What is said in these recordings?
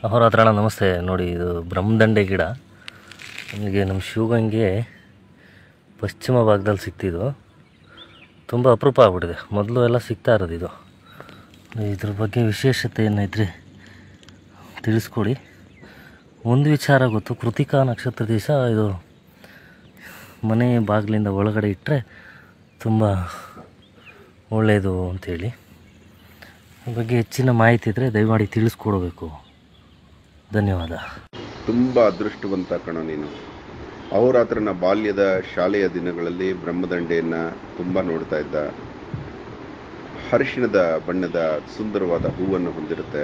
ಅಹೋರಾತ್ರಣ ನಮಸ್ತೆ ನೋಡಿ ಇದು ಬ್ರಹ್ಮದಂಡೆ ಗಿಡ ನಮಗೆ ನಮ್ಮ ಶಿವಗಂಗೆ ಪಶ್ಚಿಮ ಭಾಗದಲ್ಲಿ ಸಿಕ್ತಿದ್ದು ತುಂಬ ಅಪರೂಪ ಆಗ್ಬಿಟ್ಟಿದೆ ಮೊದಲು ಎಲ್ಲ ಸಿಗ್ತಾ ಇರೋದು ಇದು ಇದ್ರ ಬಗ್ಗೆ ವಿಶೇಷತೆ ಏನೈತ್ರಿ ತಿಳಿಸ್ಕೊಡಿ ಒಂದು ವಿಚಾರ ಗೊತ್ತು ಕೃತಿಕಾ ನಕ್ಷತ್ರ ದಿವಸ ಇದು ಮನೆ ಬಾಗಿಲಿಂದ ಒಳಗಡೆ ಇಟ್ಟರೆ ತುಂಬ ಒಳ್ಳೆಯದು ಅಂತೇಳಿ ಈ ಬಗ್ಗೆ ಹೆಚ್ಚಿನ ಮಾಹಿತಿ ಇದ್ದರೆ ದಯಮಾಡಿ ತಿಳಿಸ್ಕೊಡ್ಬೇಕು ಧನ್ಯವಾದ ತುಂಬ ಅದೃಷ್ಟವಂತ ಕಣ ನೀನು ಅಹೋರಾತ್ರನ ಬಾಲ್ಯದ ಶಾಲೆಯ ದಿನಗಳಲ್ಲಿ ಬ್ರಹ್ಮದಂಡೆಯನ್ನು ತುಂಬ ನೋಡ್ತಾ ಇದ್ದ ಅರಿಶಿಣದ ಬಣ್ಣದ ಸುಂದರವಾದ ಹೂವನ್ನು ಹೊಂದಿರುತ್ತೆ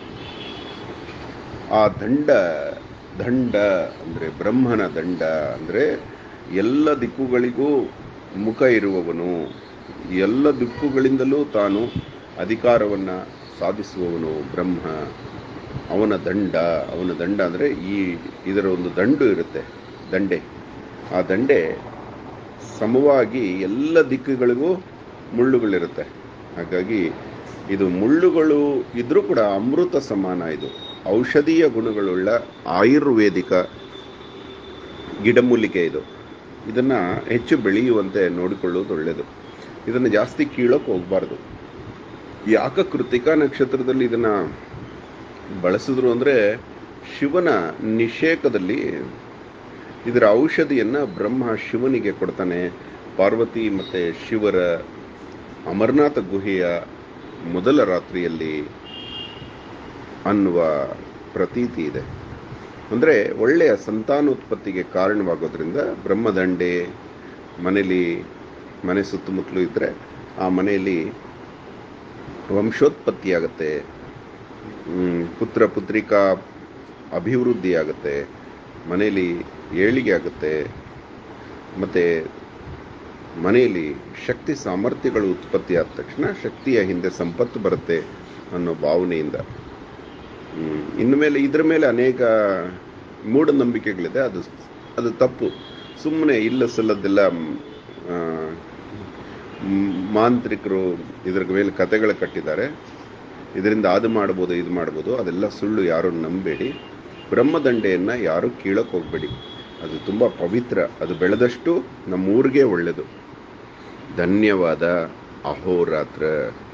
ಆ ದಂಡ ದಂಡ ಅಂದರೆ ಬ್ರಹ್ಮನ ದಂಡ ಅಂದರೆ ಎಲ್ಲ ದಿಕ್ಕುಗಳಿಗೂ ಮುಖ ಇರುವವನು ಎಲ್ಲ ದಿಕ್ಕುಗಳಿಂದಲೂ ತಾನು ಅಧಿಕಾರವನ್ನು ಸಾಧಿಸುವವನು ಬ್ರಹ್ಮ ಅವನ ದಂಡ ಅವನ ದಂಡ ಅಂದರೆ ಈ ಇದರ ಒಂದು ದಂಡು ಇರುತ್ತೆ ದಂಡೆ ಆ ದಂಡೆ ಸಮವಾಗಿ ಎಲ್ಲ ದಿಕ್ಕುಗಳಿಗೂ ಮುಳ್ಳುಗಳಿರುತ್ತೆ ಹಾಗಾಗಿ ಇದು ಮುಳ್ಳುಗಳು ಇದ್ರೂ ಕೂಡ ಅಮೃತ ಸಮಾನ ಇದು ಔಷಧೀಯ ಗುಣಗಳುಳ್ಳ ಆಯುರ್ವೇದಿಕ ಗಿಡಮೂಲಿಕೆ ಇದು ಇದನ್ನು ಹೆಚ್ಚು ಬೆಳೆಯುವಂತೆ ನೋಡಿಕೊಳ್ಳುವುದು ಒಳ್ಳೆಯದು ಇದನ್ನು ಜಾಸ್ತಿ ಕೀಳೋಕೆ ಹೋಗಬಾರ್ದು ಯಾಕ ಕೃತಿಕಾ ನಕ್ಷತ್ರದಲ್ಲಿ ಇದನ್ನು ಬಳಸಿದ್ರು ಅಂದರೆ ಶಿವನ ನಿಷೇಕದಲ್ಲಿ ಇದರ ಔಷಧಿಯನ್ನು ಬ್ರಹ್ಮ ಶಿವನಿಗೆ ಕೊಡ್ತಾನೆ ಪಾರ್ವತಿ ಮತ್ತು ಶಿವರ ಅಮರನಾಥ ಗುಹೆಯ ಮೊದಲ ರಾತ್ರಿಯಲ್ಲಿ ಅನ್ನುವ ಪ್ರತೀತಿ ಇದೆ ಅಂದರೆ ಒಳ್ಳೆಯ ಸಂತಾನೋತ್ಪತ್ತಿಗೆ ಕಾರಣವಾಗೋದ್ರಿಂದ ಬ್ರಹ್ಮದಂಡೆ ಮನೇಲಿ ಮನೆ ಸುತ್ತಮುತ್ತಲೂ ಇದ್ದರೆ ಆ ಮನೆಯಲ್ಲಿ ವಂಶೋತ್ಪತ್ತಿಯಾಗತ್ತೆ ಹ್ಮ್, ಪುತ್ರ ಪುತ್ರಿಕಾ ಅಭಿವೃದ್ಧಿ ಆಗುತ್ತೆ ಮನೆಯಲ್ಲಿ ಏಳಿಗೆ ಆಗುತ್ತೆ ಮತ್ತು ಮನೆಯಲ್ಲಿ ಶಕ್ತಿ ಸಾಮರ್ಥ್ಯಗಳು ಉತ್ಪತ್ತಿ ಆದ ತಕ್ಷಣ ಶಕ್ತಿಯ ಹಿಂದೆ ಸಂಪತ್ತು ಬರುತ್ತೆ ಅನ್ನೋ ಭಾವನೆಯಿಂದ ಹ್ಮ್, ಇನ್ನು ಮೇಲೆ ಇದ್ರ ಮೇಲೆ ಅನೇಕ ಮೂಢನಂಬಿಕೆಗಳಿದೆ ಅದು ಅದು ತಪ್ಪು ಸುಮ್ಮನೆ ಇಲ್ಲ ಸಲ್ಲದ್ದೆಲ್ಲ ಮ್, ಆ, ಮ್, ಮಾಂತ್ರಿಕರು ಇದ್ರ ಮೇಲೆ ಕತೆಗಳು ಕಟ್ಟಿದ್ದಾರೆ ಇದರಿಂದ ಅದು ಮಾಡ್ಬೋದು ಇದು ಮಾಡ್ಬೋದು ಅದೆಲ್ಲ ಸುಳ್ಳು ಯಾರು ನಂಬೇಡಿ ಬ್ರಹ್ಮದಂಡೆಯನ್ನು ಯಾರು ಕೀಳಕ್ಕೆ ಹೋಗಬೇಡಿ ಅದು ತುಂಬ ಪವಿತ್ರ ಅದು ಬೆಳೆದಷ್ಟು ನಮ್ಮೂರಿಗೆ ಒಳ್ಳೆಯದು ಧನ್ಯವಾದ ಅಹೋರಾತ್ರ